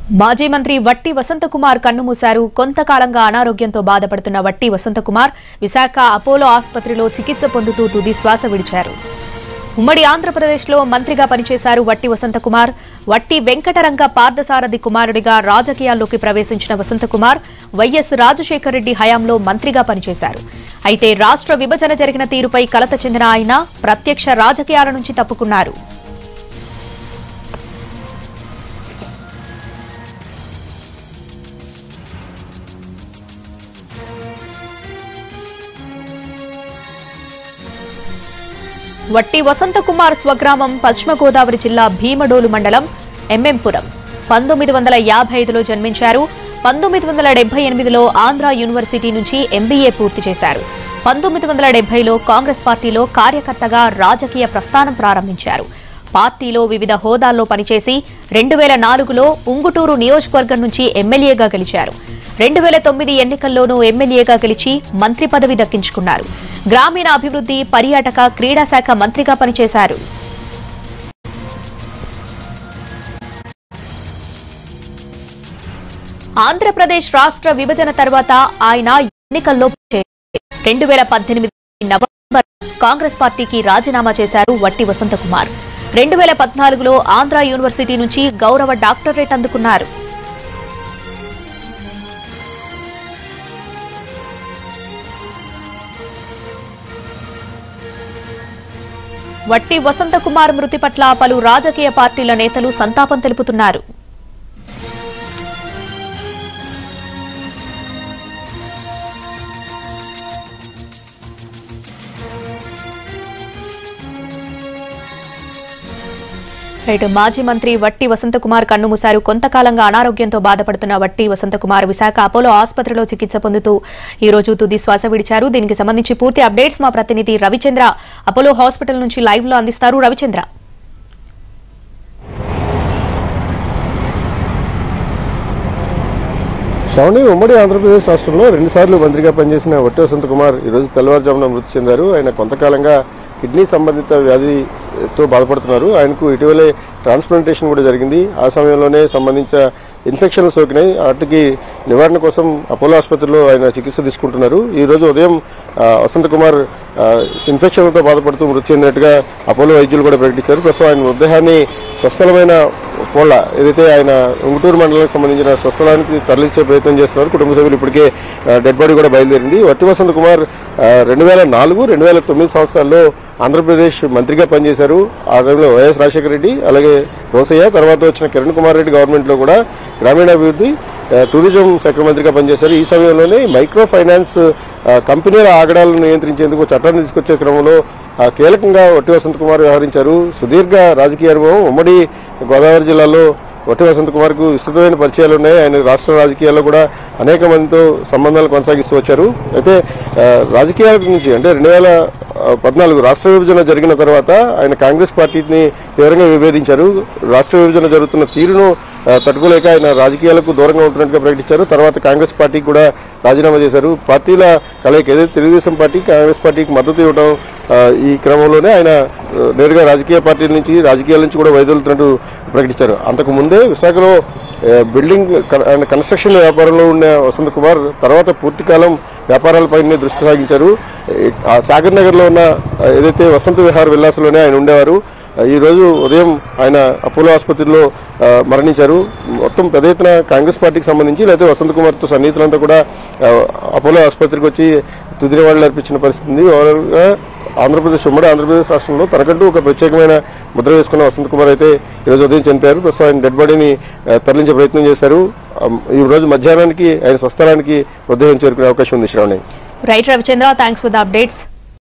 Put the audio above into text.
మాజీ మంత్రి వట్టి వసంతకుమార్ కన్నుమూశారు కొంతకాలంగా అనారోగ్యంతో బాధపడుతున్న వట్టి వసంతకుమార్ విశాఖ అపోలో ఆసుపత్రిలో చికిత్స పొందుతూ తుది శ్వాస విడిచారు ఉమ్మడి ఆంధ్రప్రదేశ్లో మంత్రిగా పనిచేశారు వట్టి వసంతకుమార్ వట్టి వెంకటరంగ పార్థసారథి కుమారుడిగా రాజకీయాల్లోకి ప్రవేశించిన వసంతకుమార్ వైఎస్ రాజశేఖర రెడ్డి హయాంలో మంత్రిగా పనిచేశారు అయితే రాష్ట్ర విభజన జరిగిన తీరుపై కలత చెందిన ఆయన ప్రత్యక్ష రాజకీయాల నుంచి తప్పుకున్నారు వట్టి వసంతకుమార్ స్వగ్రామం పశ్చిమ గోదావరి జిల్లా భీమడోలు మండలం ఎంఎంపురం పంతొమ్మిది వందల యాభై ఐదులో జన్మించారు పంతొమ్మిది వందల డెబ్బై ఎనిమిదిలో ఆంధ్ర యూనివర్సిటీ నుంచి ఎంబీఏ పూర్తి చేశారు పంతొమ్మిది వందల డెబ్బైలో కాంగ్రెస్ పార్టీలో కార్యకర్తగా రాజకీయ ప్రస్థానం ప్రారంభించారు పార్టీలో వివిధ హోదాల్లో పనిచేసి రెండు వేల నాలుగులో ఉంగుటూరు నియోజకవర్గం నుంచి ఎమ్మెల్యేగా గెలిచారు రెండు వేల తొమ్మిది ఎన్నికల్లోనూ ఎమ్మెల్యేగా గెలిచి మంత్రి పదవి దక్కించుకున్నారు గ్రామీణ అభివృద్ధి పర్యాటక క్రీడా శాఖ మంత్రిగా పనిచేశారు ఆంధ్రప్రదేశ్ రాష్ట్ర విభజన తర్వాత ఆయన ఎన్నికల్లో రెండు వేల పద్దెనిమిది నవంబర్ కాంగ్రెస్ పార్టీకి రాజీనామా చేశారు వట్టి వసంతకుమార్ రెండు వేల పద్నాలుగులో ఆంధ్ర యూనివర్సిటీ నుంచి గౌరవ డాక్టరేట్ అందుకున్నారు వట్టి వసంతకుమార్ మృతి పట్ల పలు రాజకీయ పార్టీల నేతలు సంతాపం తెలుపుతున్నారు రైట్ మాజీ మంత్రి వట్టి వసంతకుమార్ కన్నుమూశారు కొంతకాలంగా అనారోగ్యంతో బాధపడుతున్న వట్టి వసంతకుమార్ విశాఖ అపోలో ఆసుపత్రిలో చికిత్స పొందుతూ ఈ రోజు తుది శ్వాస విడిచారు దీనికి సంబంధించి పూర్తి అప్డేట్స్ మా ప్రతినిధి రవిచంద్ర అపోలో హాస్పిటల్ నుంచి లైవ్ లో అందిస్తారు రవిచంద్ర శ్రవణి ఉమ్మడి ఆంధ్రప్రదేశ్ రాష్ట్రంలో రెండుసార్లు మంత్రిగా పనిచేసిన వట్టి వసంత కుమార్ ఈరోజు తెల్లవారుజామున మృతి చెందారు ఆయన కొంతకాలంగా కిడ్నీ సంబంధిత వ్యాధితో బాధపడుతున్నారు ఆయనకు ఇటీవలే ట్రాన్స్ప్లాంటేషన్ కూడా జరిగింది ఆ సమయంలోనే సంబంధించిన ఇన్ఫెక్షన్లు సోకినాయి వాటికి నివారణ కోసం అపోలో ఆసుపత్రిలో ఆయన చికిత్స తీసుకుంటున్నారు ఈ రోజు ఉదయం ఆ, వసంత కుమార్ ఆ, ఇన్ఫెక్షన్లతో బాధపడుతూ మృతి చెందినట్టుగా అపోలో వైద్యులు కూడా ప్రకటించారు ప్రస్తుతం ఆయన మృతదేహాన్ని స్వస్థలమైన పోళ్ళ ఏదైతే ఆయన ఉంగుటూరు మండలానికి సంబంధించిన స్వస్థలానికి తరలించే ప్రయత్నం చేస్తున్నారు కుటుంబ సభ్యులు ఇప్పటికే డెడ్ బాడీ కూడా బయలుదేరింది వట్టి వసంత్ కుమార్ రెండు వేల నాలుగు రెండు వేల తొమ్మిది సంవత్సరాల్లో ఆంధ్రప్రదేశ్ మంత్రిగా పనిచేశారు ఆ టైంలో వైఎస్ రాజశేఖర రెడ్డి అలాగే రోసయ్య తర్వాత వచ్చిన కిరణ్ కుమార్ రెడ్డి గవర్నమెంట్లో కూడా గ్రామీణాభివృద్ధి ఆ, టూరిజం శాఖ మంత్రిగా పనిచేశారు ఈ సమయంలోనే మైక్రో ఫైనాన్స్ ఆ, కంపెనీల ఆగడాలను నియంత్రించేందుకు చట్టాన్ని తీసుకొచ్చే క్రమంలో ఆ, కీలకంగా వట్టి వసంత్ కుమార్ వ్యవహరించారు సుదీర్ఘ రాజకీయ అనుభవం ఉమ్మడి గోదావరి జిల్లాలో వట్టి వసంత్ కుమార్ కు విస్తృతమైన పరిచయాలు ఉన్నాయి ఆయన రాష్ట్ర రాజకీయాల్లో కూడా అనేక మందితో సంబంధాలు కొనసాగిస్తూ వచ్చారు అయితే ఆ, రాజకీయాల నుంచి అంటే రెండు వేల పద్నాలుగు రాష్ట్ర విభజన జరిగిన తర్వాత ఆయన కాంగ్రెస్ పార్టీని తీవ్రంగా విభేదించారు రాష్ట్ర విభజన జరుగుతున్న తీరును ఆ, తట్టుకోలేక ఆయన రాజకీయాలకు దూరంగా ఉంటున్నట్టుగా ప్రకటించారు తర్వాత కాంగ్రెస్ పార్టీకి కూడా రాజీనామా చేశారు పార్టీల కలయిక ఏదైతే తెలుగుదేశం పార్టీ కాంగ్రెస్ పార్టీకి మద్దతు ఇవ్వడం ఆ, ఈ క్రమంలోనే ఆయన ఆ, నేరుగా రాజకీయ పార్టీల నుంచి రాజకీయాల నుంచి కూడా వైదొలుతున్నట్టు ప్రకటించారు అంతకు ముందే విశాఖలో ఆ, బిల్డింగ్ కన్- ఆయన కన్స్ట్రక్షన్ వ్యాపారంలో ఉన్న వసంత్ కుమార్ తర్వాత పూర్తికాలం వ్యాపారాలపైనే దృష్టి సాగించారు ఏ, ఆ సాగర్ నగర్లో ఉన్న ఆ, ఏదైతే వసంత విహార్ విల్లాసలోనే ఆయన ఉండేవారు ఆ, ఈ రోజు ఉదయం ఆయన అపోలో ఆసుపత్రిలో ఆ, మరణించారు మొత్తం పెద్ద ఎత్తున కాంగ్రెస్ పార్టీకి సంబంధించి లేకపోతే వసంత్ కుమార్తో సన్నిహితులంతా కూడా ఆ, అపోలో ఆసుపత్రికి వచ్చి తుది నివాళులు అర్పించిన పరిస్థితి ఉంది ఓవరాల్గా ఆంధ్రప్రదేశ్ ఉమ్మడి ఆంధ్రప్రదేశ్ రాష్ట్రంలో తనకంటూ ఒక ప్రత్యేకమైన ముద్ర వేసుకున్న వసంత్ కుమార్ అయితే ఈరోజు ఉదయం చనిపోయారు ప్రస్తుతం ఆయన డెడ్ బాడీని ఆ, తరలించే ప్రయత్నం చేశారు ఆ, ఈ రోజు మధ్యాహ్నానికి ఆయన స్వస్థలానికి మృతదేహం చేరుకునే అవకాశం ఉంది Shravani right Ravichandra thanks for the updates